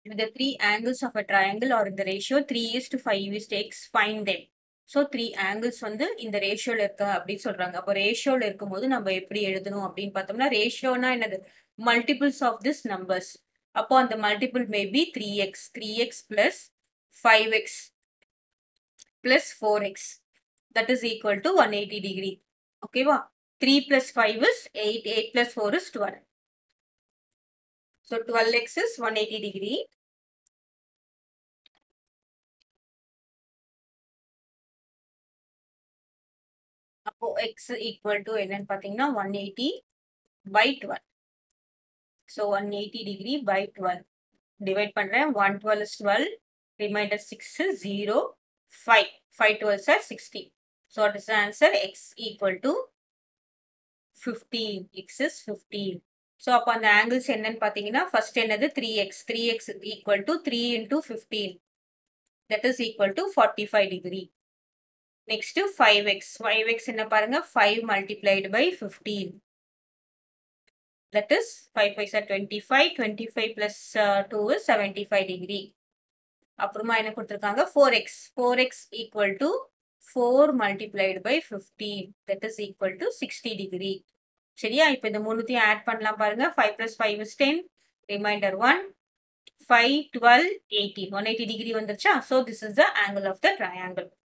If the three angles of a triangle are in the ratio 3 is to 5 is to x, find them. So three angles வந்து இந்த ரேஷியோல இருக்க அப்படின்னு சொல்றாங்க அப்போ ரேஷியோல இருக்கும்போது நம்ம எப்படி எழுதணும் அப்படின்னு பார்த்தோம்னா ரேஷியோனா என்னது மல்டிபிள்ஸ் ஆஃப் திஸ் நம்பர்ஸ் அப்போ அந்த multiple maybe three x three x plus five x plus four x that is equal to one eighty degree ஓகேவா three plus five is eight eight plus four is twelve so twelve x is one eighty degree அப்போ x equal to என்னன்னு பார்த்தீங்கன்னா one eighty by twelve so one eighty degree by twelve divide பண்ணுறேன் one twelve is twelve reminder six zero five five twelves R sixty so what is answer x equal to fifteen x is fifteen so அப்போ அந்த angles என்னன்னு பார்த்தீங்கன்னா first என்னது three x three x equal to three into fifteen that is equal to forty five degree next five x five x என்ன பாருங்க five multiplied by fifteen that is five five sir twenty five twenty five plus two seventy five degree அப்புறமா என்ன கொடுத்துருக்காங்க four x four x equal to four multiplied by fifteen that is equal to sixty degree சரியா இப்போ இந்த மூணுத்தையும் add பண்ணலாம் பாருங்க five plus five is ten reminder one five twelve eighteen one eighty degree வந்துருச்சா so this is the angle of the triangle